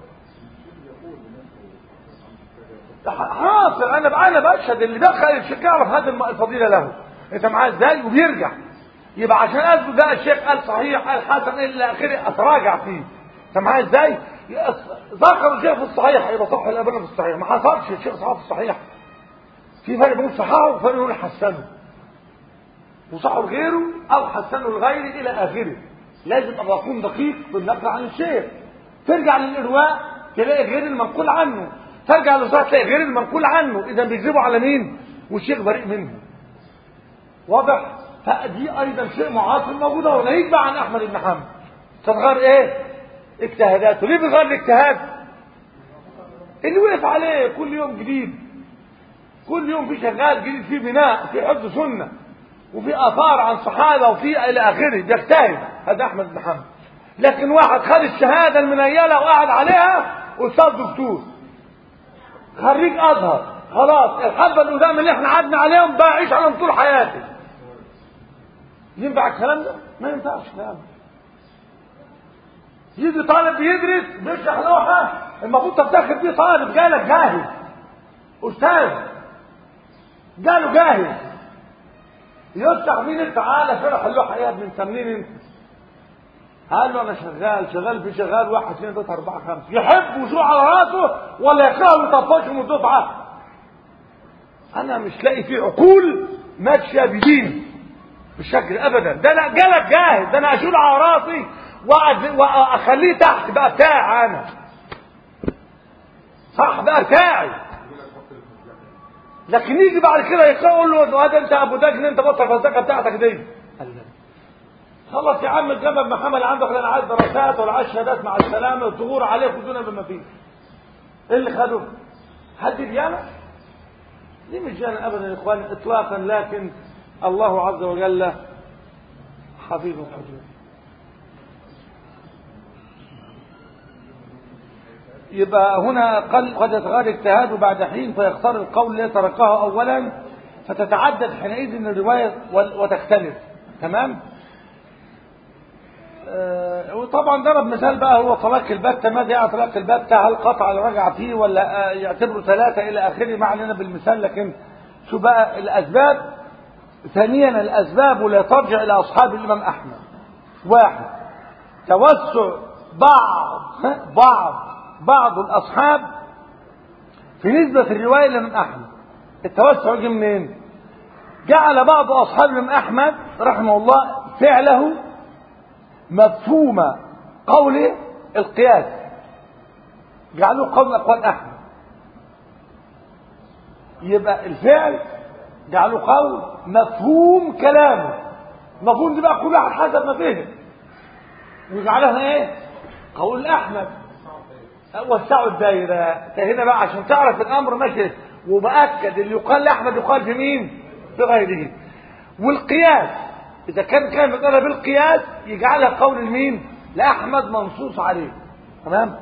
حاصل انا انا بشهد اللي دخل الشيخ يعرف هذه الفضيله له انت معاه ازاي وبيرجع يبقى عشان اثبت ده الشيخ قال صحيح قال حسن الى اخره اتراجع فيه انت معاه ازاي ذكر الشيخ في الصحيح يبقى صح الابنه في الصحيح ما حصلش الشيخ صحيح في الصحيح في فرق بين صححه وفرق بين حسنه وصحه لغيره او حسنه لغيره الى اخره لازم ابقى اكون دقيق بالنقل عن الشيخ ترجع للارواء تلاقي غير المنقول عنه ترجع للصحيح تلاقي غير المنقول عنه اذا بيكذبوا على مين والشيخ بريء منه واضح فدي ايضا شيء معاصر موجود اهو ناهيك بقى عن احمد بن حنبل تتغير ايه اجتهاداته ليه بيغير الاجتهاد اللي وقف عليه كل يوم جديد كل يوم في شغال جديد في بناء في حفظ سنه وفي اثار عن صحابه وفي الى اخره بيجتهد هذا احمد بن حنبل لكن واحد خد الشهاده المنيله وقعد عليها استاذ دكتور خريج ازهر خلاص الحبه القدام اللي احنا قعدنا عليهم بقى عيش عليهم طول حياتي ينفع الكلام ده؟ ما ينفعش الكلام ده يجي طالب بيدرس بيشرح لوحه المفروض تفتخر بيه طالب جالك جاهز استاذ جاله جاهز يفتح مين تعالى شرح اللوحه يا ابني انت منين انت؟ قال له انا شغال شغال في شغال واحد اثنين ثلاثه اربعه خمسه يحب وشو على راسه ولا يكرهه ويطفشه من دفعه انا مش لاقي فيه عقول ماشيه بدين بالشكل ابدا ده انا جالك جاهز ده انا اشيله على راسي واخليه تحت بقى بتاعي انا صح بقى بتاعي لكن يجي بعد كده يقول له هذا انت ابو دجن انت بطل الفلسفه بتاعتك دي خلص يا عم الجنب محمد عندك لا انا عايز دراسات ولا عايز شهادات مع السلامه الظهور عليك ودون بما فيه ايه اللي خدوه حد ديانه دي مش ديانه ابدا يا اخوان اطلاقا لكن الله عز وجل حفيظ حفيظ يبقى هنا قد قد يتغير اجتهاده بعد حين فيختار القول الذي تركه اولا فتتعدد حينئذ الروايه وتختلف تمام آه وطبعا ضرب مثال بقى هو طلاق البتة ماذا يعني طلاق البتة هل قطع الرجعة فيه ولا آه يعتبره ثلاثة إلى آخره ما علينا بالمثال لكن شو بقى الأسباب ثانيا الأسباب لا ترجع إلى أصحاب الإمام أحمد واحد توسع بعض بعض بعض الأصحاب في نسبة الرواية لمن أحمد التوسع جه منين؟ جعل بعض أصحاب الإمام أحمد رحمه الله فعله مفهوم قول القياس جعلوه قول أقوال أحمد يبقى الفعل جعلوه قول مفهوم كلامه مفهوم دي بقى كل واحد حسب ما فهم وجعلها ايه قول احمد وسعوا الدايره هنا بقى عشان تعرف الامر ماشي وباكد اللي يقال لاحمد يقال في مين في غيره والقياس اذا كان كان مساله بالقياس يجعلها قول المين لاحمد منصوص عليه تمام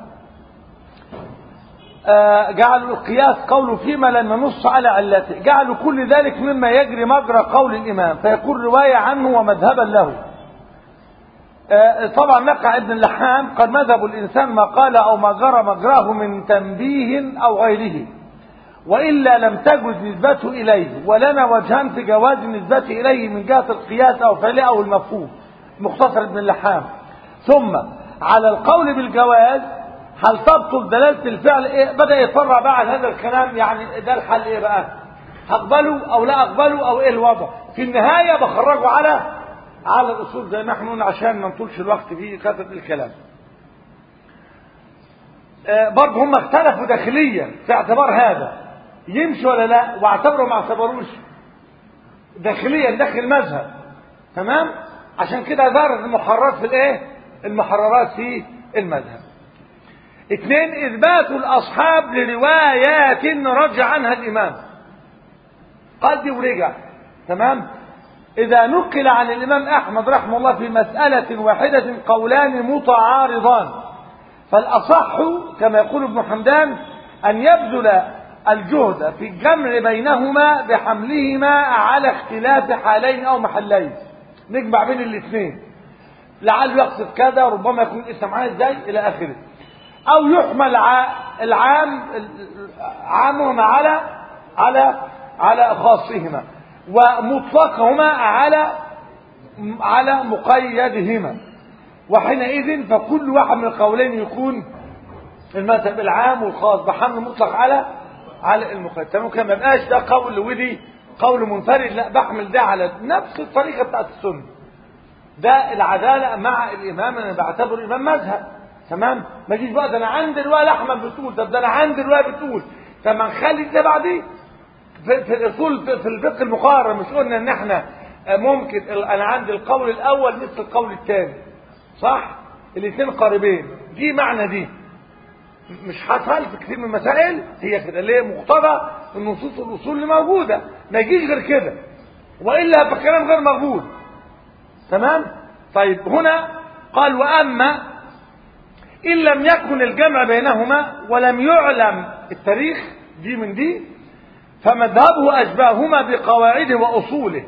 آه جعلوا القياس قوله فيما لم ينص على علته جعلوا كل ذلك مما يجري مجرى قول الامام فيكون روايه عنه ومذهبا له آه طبعا نقع ابن اللحام قد مذهب الانسان ما قال او ما جرى مجراه من تنبيه او غيره والا لم تجد نسبته اليه ولنا وجهان في جواز نسبته اليه من جهه القياس او فعله او المفهوم مختصر ابن اللحام ثم على القول بالجواز هل تبطل دلالة الفعل إيه بدأ يتفرع بقى على هذا الكلام يعني ده الحل إيه بقى هقبله أو لا أقبله أو إيه الوضع في النهاية بخرجه على على الأصول زي ما احنا قلنا عشان ما نطولش الوقت في كثرة الكلام آه برضه هم اختلفوا داخليا في اعتبار هذا يمشي ولا لا واعتبروا ما اعتبروش داخليا داخل المذهب تمام عشان كده ظهرت المحررات في الايه المحررات في المذهب اثنين اثبات الاصحاب لروايات رجع عنها الامام قال دي ورجع تمام اذا نقل عن الامام احمد رحمه الله في مسألة واحدة قولان متعارضان فالاصح كما يقول ابن حمدان ان يبذل الجهد في الجمع بينهما بحملهما على اختلاف حالين او محلين نجمع بين الاثنين لعله يقصد كذا ربما يكون لسه معاه ازاي الى اخره او يحمل العام عامهما على على على خاصهما ومطلقهما على على مقيدهما وحينئذ فكل واحد من القولين يكون المذهب العام والخاص بحمل مطلق على على المقيد تمام كان ما يبقاش ده قول ودي قول منفرد لا بحمل ده على نفس الطريقه بتاعت السنه ده العداله مع الامام انا بعتبره الامام مذهب تمام ما يجيش بقى ده انا عندي روايه احمد بتقول طب ده انا عندي روايه بتقول طب ما نخلي ده بعدين في, في الاصول في الفقه المقارن مش قلنا ان احنا ممكن انا عندي القول الاول مثل القول الثاني صح الاثنين قريبين دي معنى دي مش حصل في كثير من المسائل هي كده اللي هي مقتضى النصوص الاصول اللي موجوده ما يجيش غير كده والا يبقى كلام غير مقبول تمام طيب هنا قال واما ان لم يكن الجمع بينهما ولم يعلم التاريخ دي من دي فمذهبه اشباههما بقواعده واصوله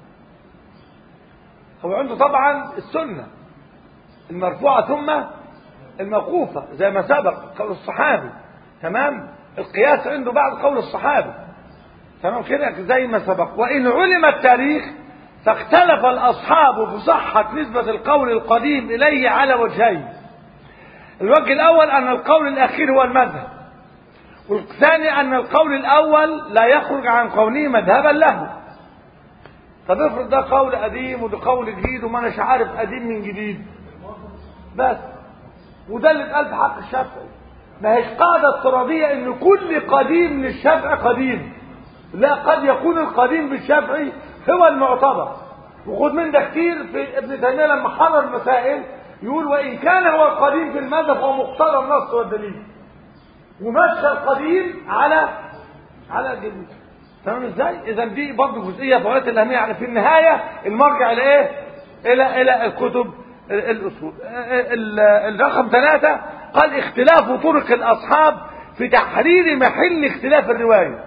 هو عنده طبعا السنه المرفوعه ثم الموقوفة زي ما سبق قول الصحابي تمام القياس عنده بعد قول الصحابي تمام كده زي ما سبق وإن علم التاريخ فاختلف الأصحاب في صحة نسبة القول القديم إليه على وجهين الوجه الأول أن القول الأخير هو المذهب والثاني أن القول الأول لا يخرج عن قوله مذهبا له طب افرض ده قول قديم وده قول جديد وما اناش عارف قديم من جديد بس وده اللي اتقال في حق الشافعي ما هيش قاعدة افتراضية ان كل قديم للشافعي قديم لا قد يكون القديم بالشافعي هو المعتبر وخد من ده كتير في ابن تيمية لما حضر المسائل يقول وان كان هو القديم في المذهب هو مقتضى النص والدليل ومشى القديم على على الجديد تمام ازاي؟ اذا دي برضه جزئيه في غايه الاهميه يعني في النهايه المرجع لايه؟ الى الى الكتب الأصول الرقم ثلاثة قال اختلاف طرق الأصحاب في تحرير محل اختلاف الرواية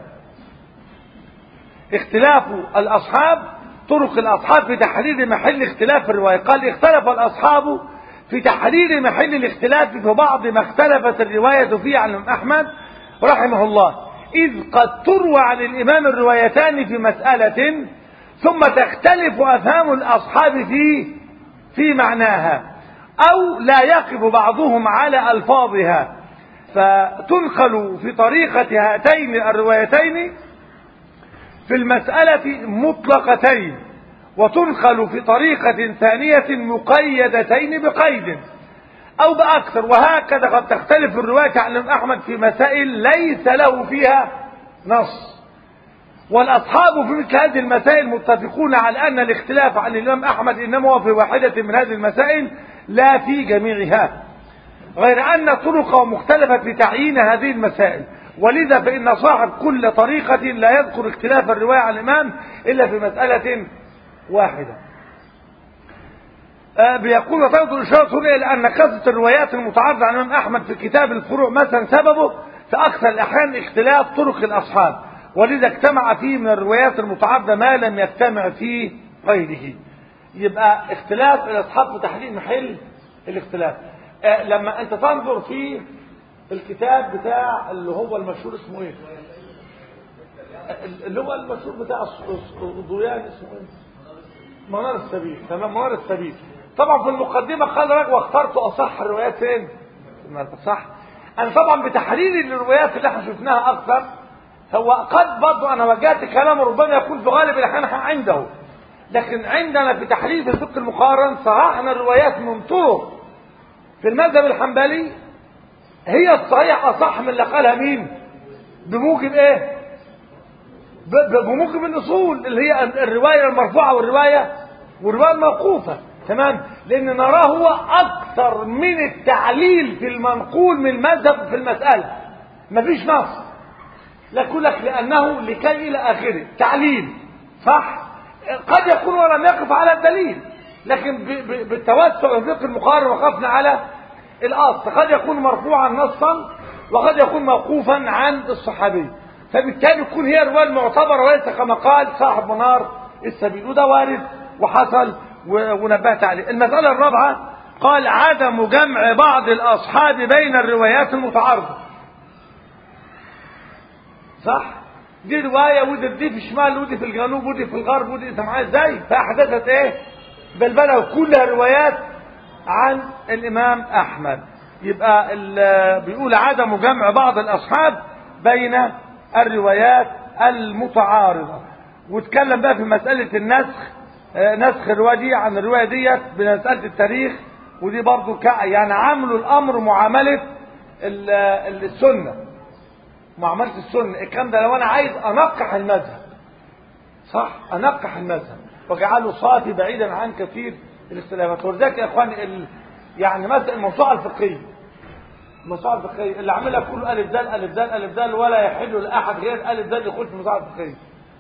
اختلاف الأصحاب طرق الأصحاب في تحرير محل اختلاف الرواية قال اختلف الأصحاب في تحرير محل الاختلاف في بعض ما اختلفت الرواية فيه عن الإمام أحمد رحمه الله إذ قد تروى عن الإمام الروايتان في مسألة ثم تختلف أفهام الأصحاب فيه في معناها أو لا يقف بعضهم على ألفاظها فتنقل في طريقة هاتين الروايتين في المسألة مطلقتين وتنقل في طريقة ثانية مقيدتين بقيد أو بأكثر وهكذا قد تختلف الرواية عن الإمام أحمد في مسائل ليس له فيها نص والأصحاب في مثل هذه المسائل متفقون على أن الاختلاف عن الإمام أحمد إنما هو في واحدة من هذه المسائل لا في جميعها غير أن طرقه مختلفة في تعيين هذه المسائل ولذا فإن صاحب كل طريقة لا يذكر اختلاف الرواية عن الإمام إلا في مسألة واحدة آه بيقول وتنظر الإشارة هنا إلى أن كثرة الروايات المتعارضة عن الإمام أحمد في كتاب الفروع مثلا سببه في أكثر الأحيان اختلاف طرق الأصحاب ولذا اجتمع فيه من الروايات المتعارضة ما لم يجتمع في غيره يبقى اختلاف الأصحاب في تحديد محل الاختلاف آه لما أنت تنظر في الكتاب بتاع اللي هو المشهور اسمه ايه اللي هو المشهور بتاع الضويان اسمه ايه منار السبيل تمام منار السبيل طبعا في المقدمة قال لك واخترت أصح الروايات فين؟ صح أنا طبعا بتحليل الروايات اللي احنا شفناها أكثر هو قد برضه أنا وجهت كلام ربما يكون في غالب الأحيان عنده لكن عندنا في تحليل في الفقه المقارن صرحنا الروايات من طرق في المذهب الحنبلي هي الصحيح أصح من اللي قالها مين؟ بموجب إيه؟ بموجب الأصول اللي هي الرواية المرفوعة والرواية والرواية الموقوفة تمام لان نراه هو اكثر من التعليل في المنقول من المذهب في المسألة مفيش نص لكن لك لانه لكي الى اخره تعليل صح قد يكون ولم يقف على الدليل لكن بالتوسع الفقه المقارن وقفنا على الاصل قد يكون مرفوعا نصا وقد يكون موقوفا عن الصحابي فبالتالي تكون هي الروايه المعتبره وليس كما قال صاحب منار السبيل وده وارد وحصل ونبهت عليه المسألة الرابعة قال عدم جمع بعض الأصحاب بين الروايات المتعارضة صح دي رواية ودي دي في الشمال ودي في الجنوب ودي في الغرب ودي انت معايا ازاي فأحدثت ايه بلبلة كلها روايات عن الإمام أحمد يبقى بيقول عدم جمع بعض الأصحاب بين الروايات المتعارضة واتكلم بقى في مسألة النسخ نسخ الرواية دي عن الرواية ديت بمسألة التاريخ ودي برضو يعني عملوا الأمر معاملة السنة معاملة السنة الكلام ده لو أنا عايز أنقح المذهب صح أنقح المذهب وجعله صافي بعيدا عن كثير الاختلافات ولذلك يا إخواني ال... يعني مثلا الموسوعة الفقهية الموسوعة الفقهية اللي عاملها كله ألف دال ألف دال ألف دال ولا يحل لأحد غير ألف دال يخش في الموسوعة الفقهية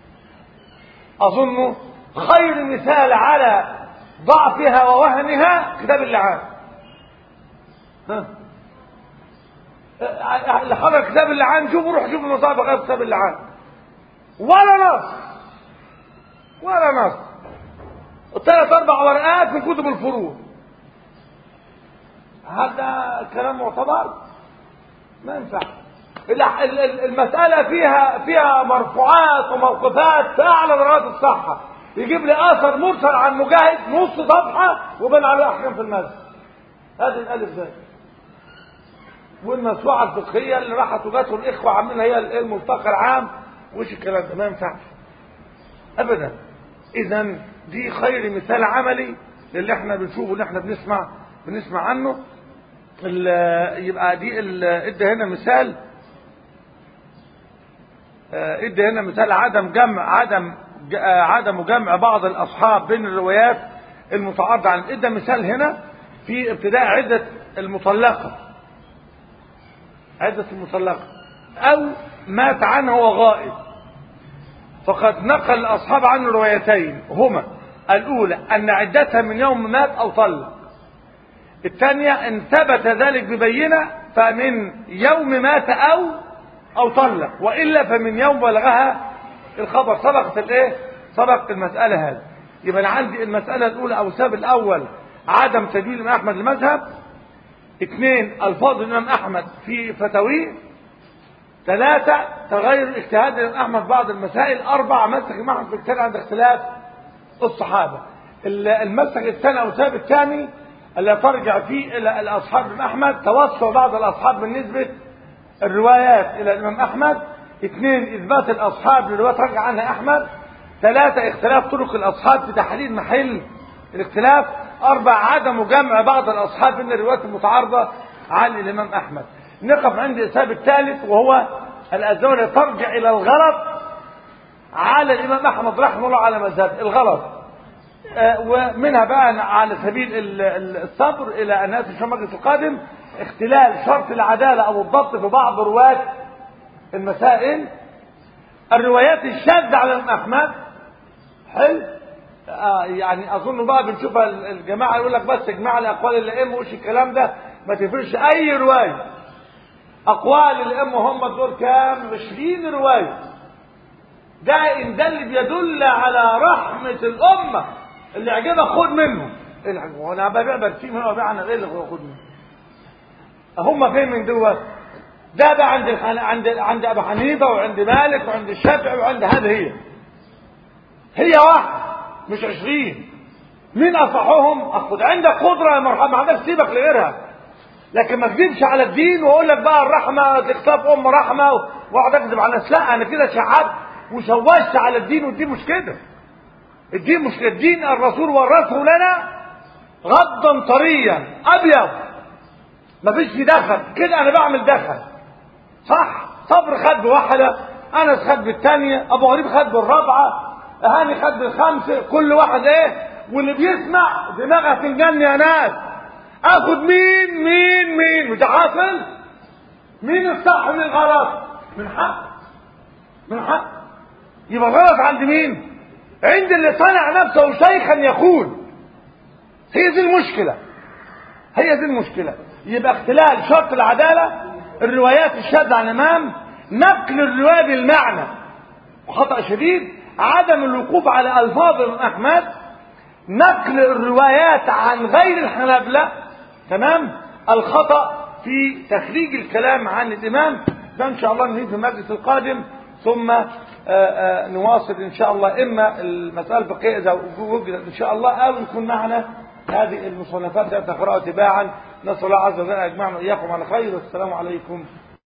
أظنه خير مثال على ضعفها ووهنها كتاب اللعان ها اللي حضر كتاب اللعان شوفوا روح شوفوا المصادق كتاب اللعان ولا نص ولا نص ثلاث اربع ورقات من كتب الفروع هذا كلام معتبر ما ينفع المسألة فيها فيها مرفوعات وموقفات في أعلى درجات الصحة يجيب لي اثر مرسل عن مجاهد نص صفحه وبين عليه احكام في المذهب هذه الالف ده والموسوعه الفقهيه اللي راحت وجاته الاخوه عاملينها هي الملتقى العام وش الكلام ده ما ينفعش ابدا اذا دي خير مثال عملي للي احنا بنشوفه اللي احنا بنسمع بنسمع عنه يبقى دي ادى هنا مثال ادى هنا مثال عدم جمع عدم عدم جمع بعض الأصحاب بين الروايات المتعارضة عن إدى مثال هنا في ابتداء عدة المطلقة عدة المطلقة أو مات عنه وغائب فقد نقل الأصحاب عنه روايتين هما الأولى أن عدتها من يوم مات أو طلق الثانية إن ثبت ذلك ببينة فمن يوم مات أو أو طلق وإلا فمن يوم بلغها الخبر سبقت الايه سبقت المسألة هذه يبقى انا عندي المسألة الاولى او السبب الاول عدم تدوين الامام احمد المذهب اثنين الفاظ الامام احمد في فتاويه ثلاثة تغير اجتهاد الامام احمد بعض المسائل اربعة مسك الامام احمد بالتالي عند اختلاف الصحابة المسك الثاني او السبب الثاني اللي ترجع فيه الى الاصحاب الامام احمد توسع بعض الاصحاب بالنسبة الروايات الى الامام احمد اثنين اثبات الاصحاب للروايات رجع عنها احمد ثلاثة اختلاف طرق الاصحاب في تحديد محل الاختلاف اربع عدم جمع بعض الاصحاب من الروايات المتعارضة عن الامام احمد نقف عند السبب الثالث وهو الازواج ترجع الى الغلط على الامام احمد رحمه الله على مذهب الغلط آه ومنها بقى على سبيل الصبر الى ان ناتي المجلس القادم اختلال شرط العدالة او الضبط في بعض رواة المسائل الروايات الشاذة على الإمام أحمد حلو آه يعني أظن بقى بنشوفها الجماعة يقول لك بس اجمع لي أقوال الأئمة وش الكلام ده ما تفرش أي رواية أقوال الأئمة هم دول كام 20 رواية ده إن ده اللي بيدل على رحمة الأمة اللي عجبك خد منه إيه أنا ببيع برسيم هنا وبيع أنا إيه اللي خد منه هم فين من دوت ده بقى عند الحن... عند عند ابو حنيفه وعند مالك وعند الشافعي وعند هذا هي هي واحده مش عشرين مين اصحهم اخد عندك قدره يا مرحبا ما عندكش سيبك لغيرها لكن ما تكذبش على الدين واقول لك بقى الرحمه تختار ام رحمه واقعد اكذب على الناس لا انا كده شعبت وشوشت على الدين والدين مش كده الدين مش كده الدين الرسول ورثه لنا غضا طريا ابيض مفيش في دخل كده انا بعمل دخل صح صبر خد بواحده انس خد بالثانيه ابو غريب خد بالرابعه هاني خد بالخمسه كل واحد ايه واللي بيسمع دماغها تنجن يا ناس اخد مين مين مين وده حاصل مين الصح ومين الغلط من حق من حق يبقى غلط عند مين عند اللي صنع نفسه شيخا يقول هي دي المشكله هي دي المشكله يبقى اختلال شرط العداله الروايات الشاذة عن الامام نقل الروايه بالمعنى وخطا شديد عدم الوقوف على الفاظ من احمد نقل الروايات عن غير الحنابلة تمام الخطأ في تخريج الكلام عن الإمام ده إن شاء الله نهي في المجلس القادم ثم آآ آآ نواصل إن شاء الله إما المسألة الفقهية إذا وجدت إن شاء الله أو يكون معنا هذه المصنفات التي تقرأها تباعا نسأل الله عز وجل أن يجمعنا إياكم على خير والسلام عليكم